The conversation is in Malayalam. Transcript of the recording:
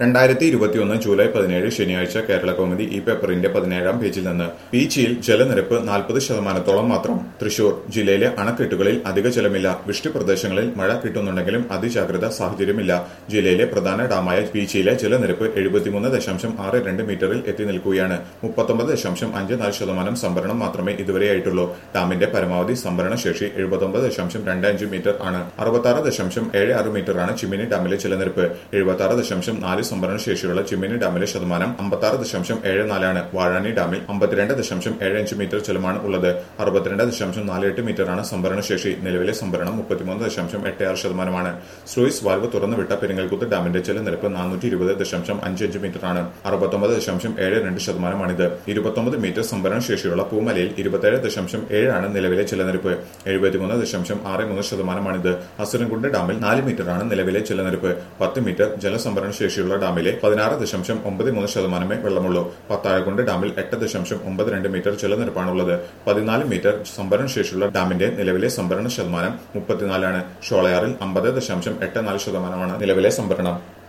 രണ്ടായിരത്തി ഇരുപത്തിയൊന്ന് ജൂലൈ പതിനേഴ് ശനിയാഴ്ച കേരള കൗമുദി ഈ പേപ്പറിന്റെ പതിനേഴാം പേജിൽ നിന്ന് പീച്ചിയിൽ ജലനിരപ്പ് നാൽപ്പത് ശതമാനത്തോളം മാത്രം തൃശൂർ ജില്ലയിലെ അണക്കെട്ടുകളിൽ അധിക ജലമില്ല വൃഷ്ടി പ്രദേശങ്ങളിൽ മഴ കിട്ടുന്നുണ്ടെങ്കിലും അതിജാഗ്രത സാഹചര്യമില്ല ജില്ലയിലെ പ്രധാന ഡാമായ പീച്ചിയിലെ ജലനിരപ്പ് എഴുപത്തിമൂന്ന് ദശാംശം ആറ് രണ്ട് മീറ്ററിൽ എത്തി നിൽക്കുകയാണ് മുപ്പത്തൊമ്പത് ദശാംശം അഞ്ച് നാല് ശതമാനം സംഭരണം മാത്രമേ ഇതുവരെയായിട്ടുള്ളൂ ഡാമിന്റെ പരമാവധി സംഭരണ ശേഷി എഴുപത്തൊമ്പത് ദശാംശം രണ്ട് അഞ്ച് മീറ്റർ ആണ് അറുപത്താറ് ദശാംശം ഏഴ് ആറ് മീറ്ററാണ് ചിമ്മിനി ഡാമിലെ ജലനിരപ്പ് എഴുപത്തി ആറ് ദശാംശം നാല് സംഭരണ ശേഷിയുള്ള ചിമ്മിനി ഡാമിലെ ശതമാനം അമ്പത്താറ് ദശാംശം ഏഴ് നാലാണ് വാഴാനി ഡാമിൽ അമ്പത്തിരണ്ട് ദശാംശം ഏഴ് അഞ്ച് മീറ്റർ ജലമാണ് ഉള്ളത് അറുപത്തിരണ്ട് ദശാംശം നാല് എട്ട് മീറ്ററാണ് സംഭരണ ശേഷി നിലവിലെ സംഭരണം മുപ്പത്തിമൂന്ന് ദശാംശം എട്ട് ആറ് ശതമാനമാണ് സ്ലൂയിസ് വാൽവ് തുറന്നുവിട്ട പെരിങ്ങൽകുത്ത് ഡാമിന്റെ ജലനിരപ്പ് നാനൂറ്റി ഇരുപത് ദശാംശം അഞ്ച് അഞ്ച് മീറ്ററാണ് അറുപത്തൊമ്പത് ദശാംശം ഏഴ് രണ്ട് ശതമാനമാണിത് ഇരുപത്തൊമ്പത് മീറ്റർ സംഭരണ ശേഷിയുള്ള പൂമലയിൽ ഇരുപത്തേഴ് ദശാംശം ഏഴാണ് നിലവിലെ ജലനിരപ്പ് എഴുപത്തിമൂന്ന് ദശാംശം ആറ് മൂന്ന് ശതമാനമാണിത് അസുരൻകുണ്ട് ഡാമിൽ നാല് മീറ്ററാണ് നിലവിലെ ജലനിരപ്പ് പത്ത് മീറ്റർ ജലസംഭരണ ശേഷിയുള്ള ഡാമിലെ പതിനാറ് ദശാംശം ഒമ്പത് മൂന്ന് ശതമാനമേ വെള്ളമുള്ളൂ പത്താഴക്കുണ്ട് ഡാമിൽ എട്ട് ദശാംശം ഒമ്പത് രണ്ട് മീറ്റർ ജലനിരപ്പാണുള്ളത് പതിനാല് മീറ്റർ സംഭരണ ശേഷിയുള്ള ഡാമിന്റെ നിലവിലെ സംഭരണ ശതമാനം മുപ്പത്തിനാലാണ് ഷോളയാറിൽ അമ്പത് ദശാംശം എട്ട് നാല് ശതമാനമാണ് നിലവിലെ സംഭരണം